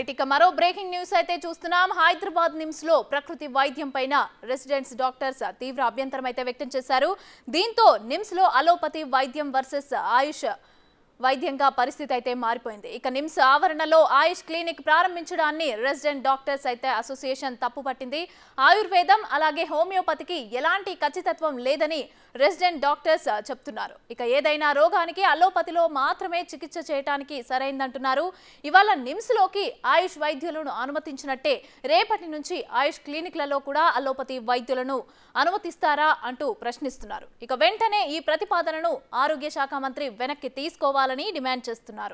right ఇక మరో breaking news అయితే చూస్తున్నాం హైదరాబాద్ నిమ్స్ లో ప్రకృతి వైద్యం పైన రెసిడెంట్స్ డాక్టర్స్ తీవ్ర అభ్యంతరం అయితే వ్యక్తం చేశారు దీంతో నిమ్స్ లో అలోపతి వైద్యం వర్సెస్ ఆయుష్ వైద్యంగా పరిస్థితి అయితే మారిపోయింది ఇక నిమ్స్ ఆవరణలో ఆయుష్ క్లినిక్ ప్రారంభించడాన్ని రెసిడెంట్ డాక్టర్స్ అయితే అసోసియేషన్ తప్పుపట్టింది ఆయుర్వేదం అలాగే హోమియోపతికి ఎలాంటి ఖచ్చితత్వం లేదని రెసిడెంట్ డాక్టర్స్ చెప్తున్నారు ఇక ఏదైనా రోగానికి అలోపతిలో మాత్రమే చికిత్స చేయడానికి సరైందంటున్నారు ఇవాళ నిమ్స్లోకి ఆయుష్ వైద్యులను అనుమతించినట్టే రేపటి నుంచి ఆయుష్ క్లినిక్లలో కూడా అలోపతి వైద్యులను అనుమతిస్తారా అంటూ ప్రశ్నిస్తున్నారు ఇక వెంటనే ఈ ప్రతిపాదనను ఆరోగ్య శాఖ మంత్రి వెనక్కి తీసుకోవాలని డిమాండ్ చేస్తున్నారు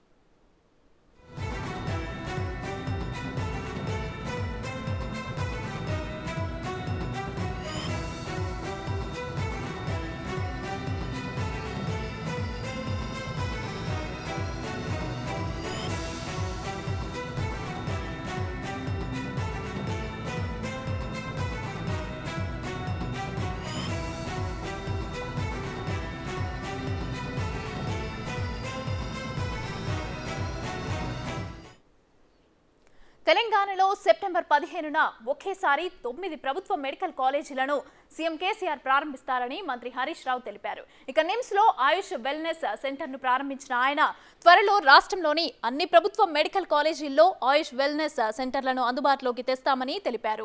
తెలంగాణలో సెప్టెంబర్ పదిహేనున ఒకేసారి తొమ్మిది ప్రభుత్వ మెడికల్ కాలేజీలను సీఎం కేసీఆర్ ప్రారంభిస్తారని మంత్రి హరీష్ రావు తెలిపారు ఇక నిమ్స్ లో ఆయుష్ వెల్నెస్ సెంటర్ను ప్రారంభించిన ఆయన త్వరలో రాష్ట్రంలోని అన్ని ప్రభుత్వ మెడికల్ కాలేజీల్లో ఆయుష్ వెల్నెస్ సెంటర్లను అందుబాటులోకి తెస్తామని తెలిపారు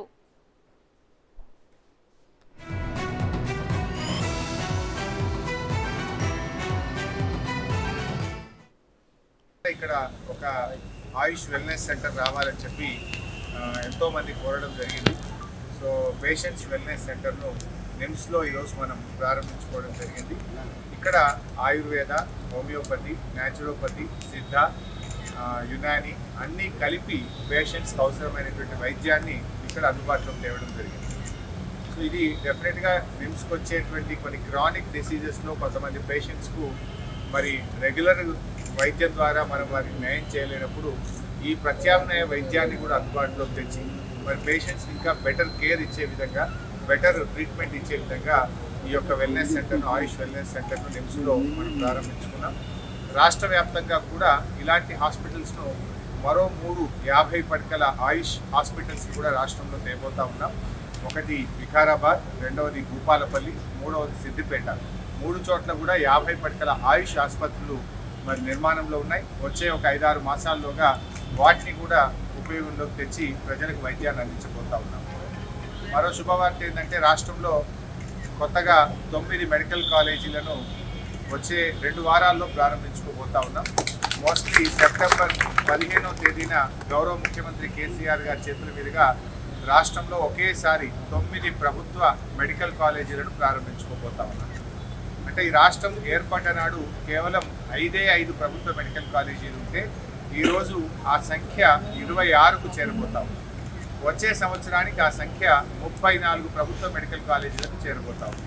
ఇక్కడ ఒక ఆయుష్ వెల్నెస్ సెంటర్ రావాలని చెప్పి ఆ, ఎంతోమంది కోరడం జరిగింది సో పేషెంట్స్ వెల్నెస్ సెంటర్ను నిమ్స్లో ఈరోజు మనం ప్రారంభించుకోవడం జరిగింది ఇక్కడ ఆయుర్వేద హోమియోపతి న్యాచురోపతి సిద్ధ ఆ, యునాని అన్నీ కలిపి పేషెంట్స్కి అవసరమైనటువంటి వైద్యాన్ని ఇక్కడ అందుబాటులోకి తేవడం జరిగింది సో ఇది డెఫినెట్గా నిమ్స్కి వచ్చేటువంటి కొన్ని క్రానిక్ డిసీజెస్లో కొంతమంది పేషెంట్స్కు మరి రెగ్యులర్ వైద్యం ద్వారా మనం వారికి న్యాయం చేయలేనప్పుడు ఈ ప్రత్యామ్నాయ వైద్యాన్ని కూడా అందుబాటులోకి తెచ్చి మరి పేషెంట్స్ ఇంకా బెటర్ కేర్ ఇచ్చే విధంగా బెటర్ ట్రీట్మెంట్ ఇచ్చే విధంగా ఈ యొక్క వెల్నెస్ సెంటర్ను ఆయుష్ వెల్నెస్ సెంటర్ను నిమ్స్లో మనం ప్రారంభించుకున్నాం రాష్ట్ర వ్యాప్తంగా కూడా ఇలాంటి హాస్పిటల్స్ను మరో మూడు యాభై పడకల ఆయుష్ హాస్పిటల్స్ కూడా రాష్ట్రంలో తేబోతా ఉన్నాం ఒకటి వికారాబాద్ రెండవది భూపాలపల్లి మూడవది సిద్దిపేట మూడు చోట్ల కూడా యాభై పడకల ఆయుష్ ఆసుపత్రులు మరి నిర్మాణంలో ఉన్నాయి వచ్చే ఒక ఐదారు మాసాల్లోగా వాటిని కూడా ఉపయోగంలోకి తెచ్చి ప్రజలకు వైద్యాన్ని అందించబోతా ఉన్నాం మరో శుభవార్త ఏంటంటే రాష్ట్రంలో కొత్తగా తొమ్మిది మెడికల్ కాలేజీలను వచ్చే రెండు వారాల్లో ప్రారంభించుకోబోతా ఉన్నాం మోస్ట్లీ సెప్టెంబర్ పదిహేనవ తేదీన గౌరవ ముఖ్యమంత్రి కేసీఆర్ గారి చేతుల మీదుగా రాష్ట్రంలో ఒకేసారి తొమ్మిది ప్రభుత్వ మెడికల్ కాలేజీలను ప్రారంభించుకోబోతా ఉన్నాం అంటే ఈ రాష్ట్రం ఏర్పడ్డ నాడు కేవలం ఐదే ఐదు ప్రభుత్వ మెడికల్ కాలేజీలు ఉంటే ఈరోజు ఆ సంఖ్య ఇరవై ఆరుకు చేరబోతా ఉంది వచ్చే సంవత్సరానికి ఆ సంఖ్య ముప్పై నాలుగు ప్రభుత్వ మెడికల్ కాలేజీలకు చేరబోతా ఉంది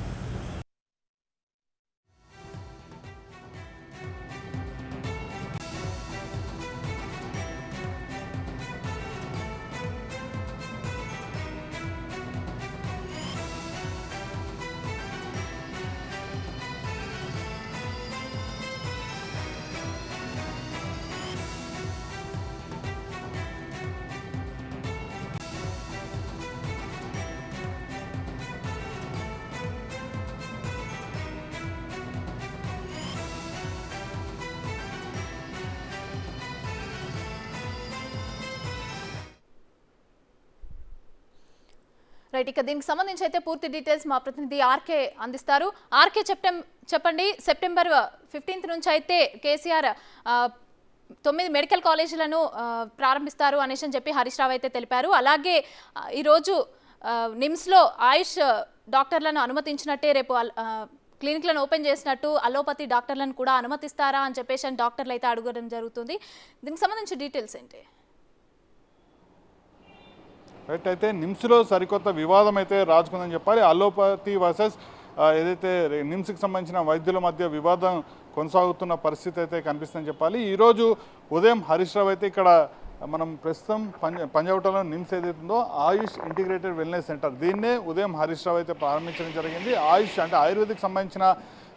రైట్ ఇక దీనికి సంబంధించి అయితే పూర్తి డీటెయిల్స్ మా ప్రతినిధి ఆర్కే అందిస్తారు ఆర్కే చెప్టం చెప్పండి సెప్టెంబర్ ఫిఫ్టీన్త్ నుంచి అయితే కేసీఆర్ ఆ, తొమ్మిది మెడికల్ కాలేజీలను ఆ, ప్రారంభిస్తారు అనేసి అని చెప్పి హరీష్ రావు అయితే తెలిపారు అలాగే ఆ, ఈరోజు ఆ, నిమ్స్లో ఆయుష్ డాక్టర్లను అనుమతించినట్టే రేపు అల్- ఆ, క్లినిక్లను ఓపెన్ చేసినట్టు అలోపతి డాక్టర్లను కూడా అనుమతిస్తారా అని చెప్పేసి అని డాక్టర్లు అయితే అడగడం జరుగుతుంది దీనికి సంబంధించి డీటెయిల్స్ ఏంటి రైట్ అయితే నిమ్స్లో సరికొత్త వివాదం అయితే రాజుకుందని చెప్పాలి అలోపతి వర్సెస్ ఆ, ఏదైతే రే- నిమ్స్కి సంబంధించిన వైద్యుల మధ్య వివాదం కొనసాగుతున్న పరిస్థితి అయితే కనిపిస్తుందని చెప్పాలి ఈరోజు ఉదయం హరీష్ రావు అయితే ఇక్కడ మనం ప్రస్తుతం పంజ పంజాగుట్టలో నిమ్స్ ఏదైతుందో ఆయుష్ ఇంటిగ్రేటెడ్ వెల్నెస్ సెంటర్ దీన్నే ఉదయం హరీష్ రావు అయితే ప్రారంభించడం జరిగింది ఆయుష్ అంటే ఆయుర్వేదిక్ సంబంధించిన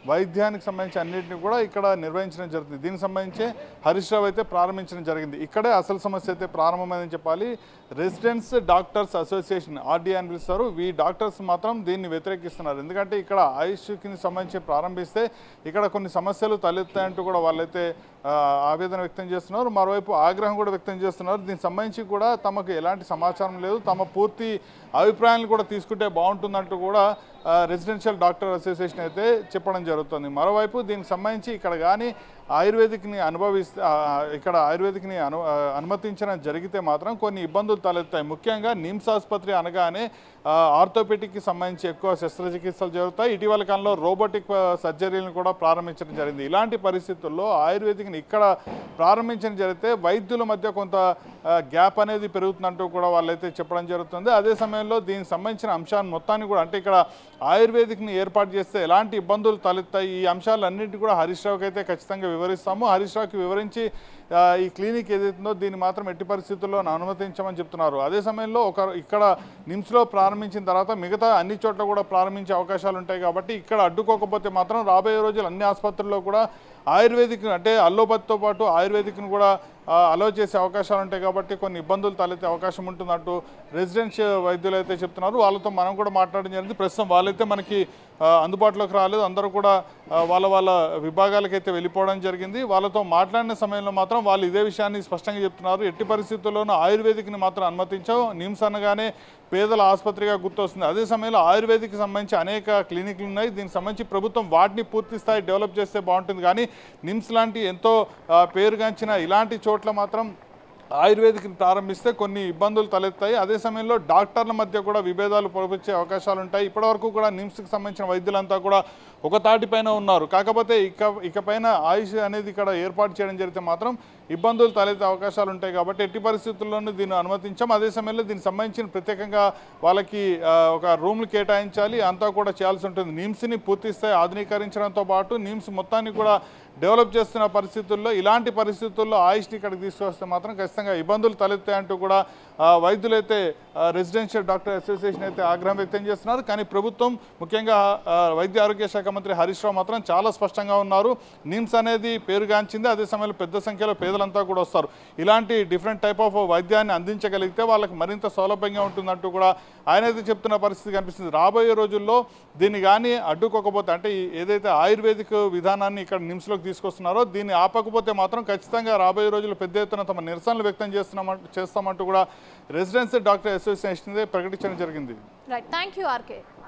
వైద్యానికి సంబంధించి అన్నింటినీ కూడా ఇక్కడ నిర్వహించడం జరుగుతుంది దీనికి సంబంధించి హరీష్ రావు అయితే ప్రారంభించడం జరిగింది ఇక్కడే అసలు సమస్య అయితే ప్రారంభమైందని చెప్పాలి రెసిడెంట్స్ డాక్టర్స్ అసోసియేషన్ ఆర్డీఐ అని పిలుస్తారు ఈ డాక్టర్స్ మాత్రం దీన్ని వ్యతిరేకిస్తున్నారు ఎందుకంటే ఇక్కడ ఆయుష్కి సంబంధించి ప్రారంభిస్తే ఇక్కడ కొన్ని సమస్యలు తలెత్తాయంటూ కూడా వాళ్ళైతే ఆ, ఆవేదన వ్యక్తం చేస్తున్నారు మరోవైపు ఆగ్రహం కూడా వ్యక్తం చేస్తున్నారు దీనికి సంబంధించి కూడా తమకు ఎలాంటి సమాచారం లేదు తమ పూర్తి అభిప్రాయాలను కూడా తీసుకుంటే బాగుంటుందంటూ కూడా రెసిడెన్షియల్ డాక్టర్ అసోసియేషన్ అయితే చెప్పడం జరుగుతుంది మరోవైపు దీనికి సంబంధించి ఇక్కడ కానీ ఆయుర్వేదిక్ని అనుభవిస్తే ఆ, ఇక్కడ ఆయుర్వేదిక్ని అను ఆ, అనుమతించడం జరిగితే మాత్రం కొన్ని ఇబ్బందులు తలెత్తాయి ముఖ్యంగా నిమ్స్ ఆసుపత్రి అనగానే ఆ, ఆర్థోపెటిక్కి సంబంధించి ఎక్కువ శస్త్రచికిత్సలు జరుగుతాయి ఇటీవల కాలంలో రోబోటిక్ ఆ, సర్జరీలను కూడా ప్రారంభించడం జరిగింది ఇలాంటి పరిస్థితుల్లో ఆయుర్వేదిక్ని ఇక్కడ ప్రారంభించడం జరిగితే వైద్యుల మధ్య కొంత ఆ, గ్యాప్ అనేది పెరుగుతుందంటూ కూడా వాళ్ళైతే చెప్పడం జరుగుతుంది అదే సమయంలో దీనికి సంబంధించిన అంశాన్ని మొత్తాన్ని కూడా అంటే ఇక్కడ ఆయుర్వేదిక్ని ఏర్పాటు చేస్తే ఎలాంటి ఇబ్బందులు తలెత్తాయి ఈ అంశాలన్నింటినీ కూడా హరీష్ రావుకి అయితే ఖచ్చితంగా వివరిస్తాము హరీష్ రావుకి వివరించి ఆ, ఈ క్లినిక్ ఏదైతుందో దీన్ని మాత్రం ఎట్టి పరిస్థితుల్లో అనుమతించమని చెప్తున్నారు అదే సమయంలో ఒక ఇక్కడ నిమ్స్లో ప్రారంభించిన తర్వాత మిగతా అన్ని చోట్ల కూడా ప్రారంభించే అవకాశాలు ఉంటాయి కాబట్టి ఇక్కడ అడ్డుకోకపోతే మాత్రం రాబోయే రోజులు అన్ని ఆసుపత్రుల్లో కూడా ఆయుర్వేదిక్ అంటే అల్లోపతితో పాటు ఆయుర్వేదిక్ను కూడా అలో చేసే అవకాశాలు ఉంటాయి కాబట్టి కొన్ని ఇబ్బందులు తలెత్తే అవకాశం ఉంటుందంటూ రెసిడెన్షియల్ వైద్యులు అయితే చెప్తున్నారు వాళ్ళతో మనం కూడా మాట్లాడడం జరిగింది ప్రస్తుతం వాళ్ళైతే మనకి ఆ, అందుబాటులోకి రాలేదు అందరూ కూడా ఆ, వాళ్ళ వాళ్ళ విభాగాలకైతే వెళ్ళిపోవడం జరిగింది వాళ్ళతో మాట్లాడిన సమయంలో మాత్రం వాళ్ళు ఇదే విషయాన్ని స్పష్టంగా చెప్తున్నారు ఎట్టి పరిస్థితుల్లోనూ ఆయుర్వేదిక్ని మాత్రం అనుమతించాం నిమ్స్ అనగానే పేదల ఆసుపత్రిగా గుర్తొస్తుంది అదే సమయంలో ఆయుర్వేదిక్కి సంబంధించి అనేక క్లినిక్లు ఉన్నాయి దీనికి సంబంధించి ప్రభుత్వం వాటిని పూర్తి స్థాయి డెవలప్ చేస్తే బాగుంటుంది కానీ నిమ్స్ లాంటి ఎంతో ఆ, పేరుగాంచిన ఇలాంటి చోట్ల మాత్రం ఆయుర్వేదిక్ని ప్రారంభిస్తే కొన్ని ఇబ్బందులు తలెత్తాయి అదే సమయంలో డాక్టర్ల మధ్య కూడా విభేదాలు పొరపించే అవకాశాలు ఉంటాయి ఇప్పటివరకు కూడా నిమ్స్కి సంబంధించిన వైద్యులంతా కూడా ఒక తాటిపైన ఉన్నారు కాకపోతే ఇక ఇకపైన ఆయుష్ అనేది ఇక్కడ ఏర్పాటు చేయడం జరిగితే మాత్రం ఇబ్బందులు తలెత్తే అవకాశాలు ఉంటాయి కాబట్టి ఎట్టి పరిస్థితుల్లోనూ దీన్ని అనుమతించాం అదే సమయంలో దీనికి సంబంధించిన ప్రత్యేకంగా వాళ్ళకి ఆ, ఒక రూమ్లు కేటాయించాలి అంతా కూడా చేయాల్సి ఉంటుంది నిమ్స్ని పూర్తి స్థాయి ఆధునీకరించడంతో పాటు నిమ్స్ మొత్తాన్ని కూడా డెవలప్ చేస్తున్న పరిస్థితుల్లో ఇలాంటి పరిస్థితుల్లో ఆయుష్ని ఇక్కడికి తీసుకొస్తే మాత్రం ఖచ్చితంగా ఇబ్బందులు తలెత్తాయంటూ కూడా ఆ, వైద్యులైతే ఆ, రెసిడెన్షియల్ డాక్టర్ అసోసియేషన్ అయితే ఆగ్రహం వ్యక్తం చేస్తున్నారు కానీ ప్రభుత్వం ముఖ్యంగా ఆ, వైద్య ఆరోగ్య శాఖ మంత్రి హరీష్ రావు మాత్రం చాలా స్పష్టంగా ఉన్నారు నిమ్స్ అనేది పేరుగాంచింది అదే సమయంలో పెద్ద సంఖ్యలో పేదలంతా కూడా వస్తారు ఇలాంటి డిఫరెంట్ టైప్ ఆఫ్ వైద్యాన్ని అందించగలిగితే వాళ్ళకి మరింత సౌలభ్యంగా ఉంటుందంటూ కూడా ఆయన అయితే చెప్తున్న పరిస్థితి కనిపిస్తుంది రాబోయే రోజుల్లో దీన్ని కానీ అడ్డుకోకపోతే అంటే ఈ ఏదైతే ఆయుర్వేదిక్ విధానాన్ని ఇక్కడ నిమ్స్లోకి తీసుకొస్తున్నారో దీన్ని ఆపకపోతే మాత్రం ఖచ్చితంగా రాబోయే రోజుల్లో పెద్ద ఎత్తున తమ నిరసనలు వ్యక్తం చేస్తున్నామంటూ చేస్తామంటూ కూడా రెసిడెన్సీ డాక్టర్ అసోసియేషన్ ప్రకటించడం జరిగింది రైట్ థ్యాంక్ యూ ఆర్కే